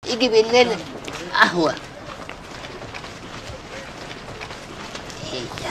يجي بالليل قهوة ايه ده؟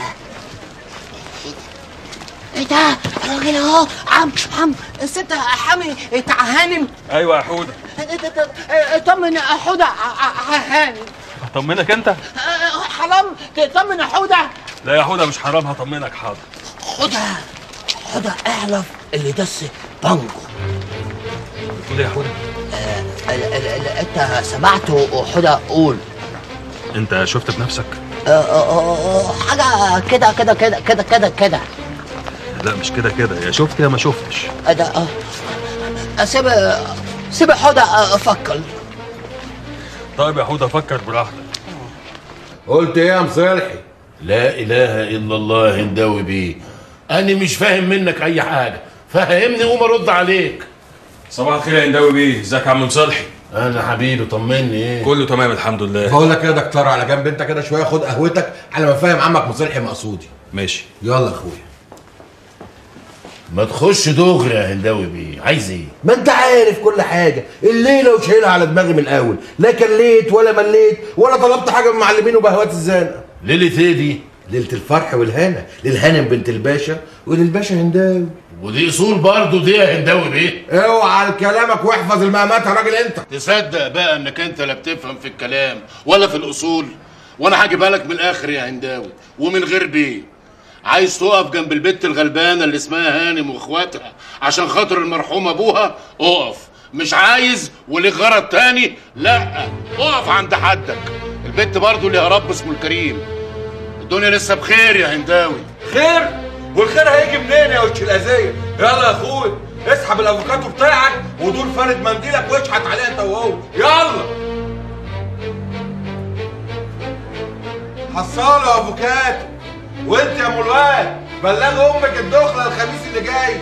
ايه ده؟ ايه ده؟ الراجل اهو عم عم الست حامي بتاع هانم ايوه يا حوده طمن يا حودة ع- ع- هانم اطمنك انت حرام تطمن يا حودة لا يا حوده مش حرام هطمنك حاضر حودة حودة اعرف اللي دس بانجو بتقول ايه يا حوده ال- ال- ال- انت سمعته حودة قول انت شفت بنفسك آه، آه، آه، حاجة كده كده كده كده كده كده لا مش كده كده يا شفت يا ما شفتش آه، ده اه آه، سيب سيب حودة آه، افكر طيب يا حوده فكر براحتك قلت ايه يا مصالحي لا اله الا الله هنداوي بيه انا مش فاهم منك اي حاجه فهمني قوم ارد عليك صباح الخير يا هنداوي بيه ازيك يا عم مصالحي انا حبيبي طمني ايه كله تمام الحمد لله بقول لك ايه يا دكتور على جنب انت كده شويه خد قهوتك على ما فاهم عمك مصالحي مقصودي ماشي يلا اخويا ما تخش دغري يا هنداوي بيه عايز ايه ما انت عارف كل حاجه الليله وشايلها على دماغي من الاول لا كليت ولا مليت ولا طلبت حاجه من معلمين وبهوات الزنقه ليله ايه دي ليله الفرح والهنا للهانم بنت الباشا وللباشا هنداوي ودي اصول برضه دي يا هنداوي بيه اوعى لكلامك واحفظ المقامات يا راجل انت تصدق بقى انك انت لا بتفهم في الكلام ولا في الاصول وانا هجيبها لك من الاخر يا هنداوي ومن غير بيه عايز تقف جنب البت الغلبانه اللي اسمها هانم واخواتها عشان خاطر المرحوم ابوها اقف مش عايز وليه غرض تاني لا اقف عند حدك البت برضه ليها رب اسمه الكريم الدنيا لسه بخير يا هنداوي خير والخير هيجي منين يا وش الاذيه يلا يا اخويا اسحب الافوكاتو بتاعك ودور فارد منديلك واشحت عليه انت وهو يلا حصاله افوكاتو وانت يا مولوان بلغ امك الدخله الخميس اللي جاي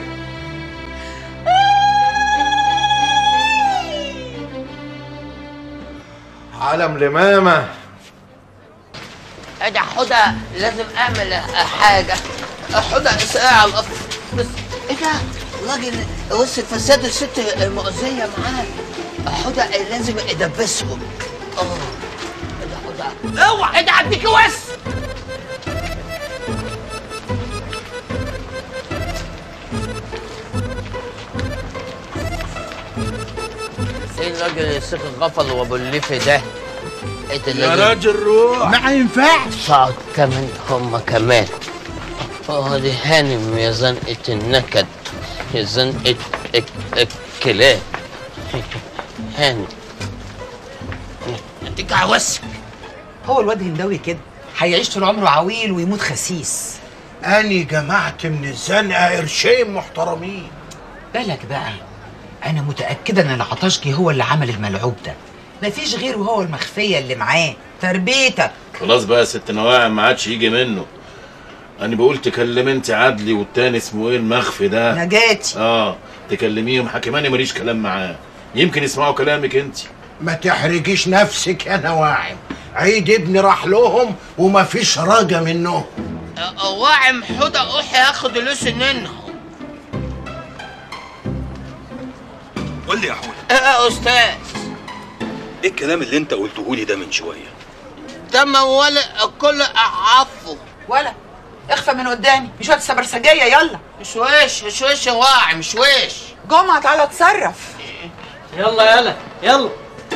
علم لمامه ايه ده حودة لازم اعمل حاجة حودة ساعة الأف بس ايه ده راجل وسط فساد الست مؤذية معاه حودة لازم ادبسهم اه ايه ده حودة اوعى ايه ده اديك وس ايه الراجل السيخ الغفل وابو الليفي ده؟ ايه ده يا الراجل؟ راجل روح ما ينفعش صعد كمان هم كمان اه دي هانم يا زنقة النكد يا زنقة الك- الكلاب هانم اديك عوسك هو الواد هنداوي كده هيعيش طول عمره عويل ويموت خسيس اني جمعت من الزنقه قرشين محترمين بالك بقى انا متاكده ان العطاشكي هو اللي عمل الملعوب ده مفيش غيره هو المخفيه اللي معاه تربيتك خلاص بقى يا ست نواعم ما عادش يجي منه انا بقول تكلم انت عدلي والتاني اسمه ايه المخفي ده نجاتي اه تكلميهم حكيماني ماليش كلام معاه يمكن يسمعوا كلامك انت ما تحرجيش نفسك يا نواعم عيد ابني راح لهم وما فيش رجا منهم واعم حودة اوحي هاخد لوس منهم قول لي يا حوده ايه يا استاذ ايه الكلام اللي انت قلته لي ده من شويه ده موال الكل اعفه ولا اخفى من قدامي مش وقت سبرسجيه يلا مش وش مش وش يا واعي مش وش جمعه تعالى اتصرف يلا يلا يلا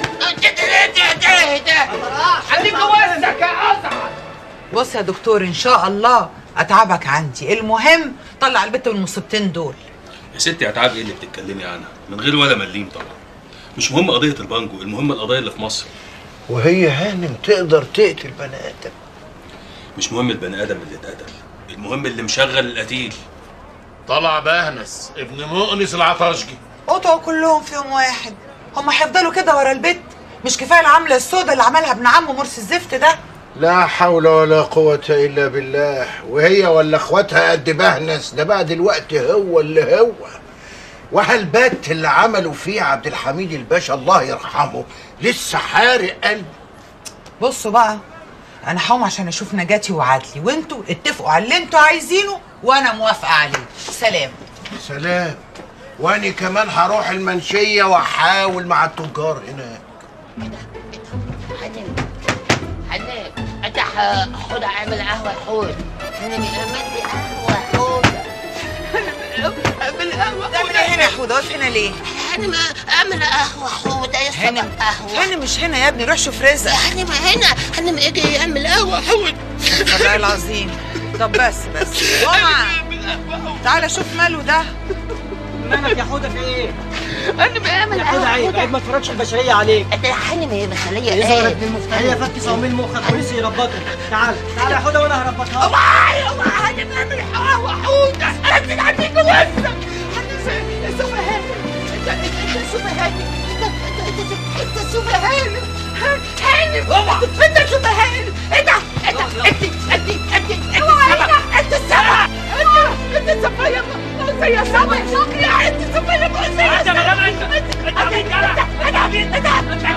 خليك وسك يا اسعد بص يا دكتور ان شاء الله اتعبك عندي المهم طلع البت من المصيبتين دول يا ستي اتعاب ايه اللي بتتكلمي عنها من غير ولا مليم طبعا مش مهم قضيه البانجو المهم القضيه اللي في مصر وهي هانم تقدر تقتل بني ادم مش مهم البني ادم اللي اتقتل المهم اللي مشغل القتيل طلع بهنس ابن مؤنس العطاشجي قطعوا كلهم في يوم واحد هم هيفضلوا كده ورا البت مش كفايه العمله السوداء اللي عملها ابن عمه مرسي الزفت ده لا حول ولا قوة إلا بالله وهي ولا إخواتها قد بهنس ده بقى دلوقتي هو اللي هو وهالبت اللي عملوا فيه عبد الحميد الباشا الله يرحمه لسه حارق قلبي بصوا بقى انا هقوم عشان اشوف نجاتي وعدلي وانتوا اتفقوا على اللي انتوا عايزينه وانا موافقه عليه سلام سلام وأنا كمان هروح المنشية وأحاول مع التجار هناك حنين حنين انت ح- حوده اعمل قهوه حود انا اعمل لي قهوه حوده اعمل قهوه تعمل ايه هنا يا حوده واقف هنا ليه انا ما اعمل قهوه حوده يا هنا قهوه هنا مش هنا يا ابني روح شوف رزق يعني ما هنا انا ما اجي يعمل قهوه حود والله العظيم طب بس بس ماما تعالى شوف ماله ده مالك يا حوده في ايه؟ انا بعمل يا حوده قهوه عيب حوده عيب ما تفرجش البشريه عليك انت يا حنين هي بخليه يظهر ايه ابن المفتري هي فك صواميل مخك ولسه يربطه تعال تعال يا حوده وانا هربطها لك. الله الله انا بعمل قهوه حوده انا عندي جوزك انا سوف هاني انت انت سوف هاني انت انت انت سوف هاني هاني انت سوف هاني انت انت انت انت انت انت السما انت انت السما يا يا سما يا انت السما يا انت يا سما انت انت انت انت انت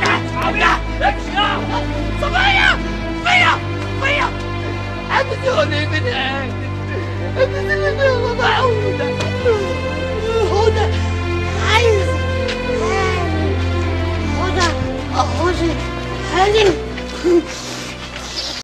انت صبايا فيا فيا ابدوني من عندك ابدوني والله هدى هدى عايز هدى هدى هاني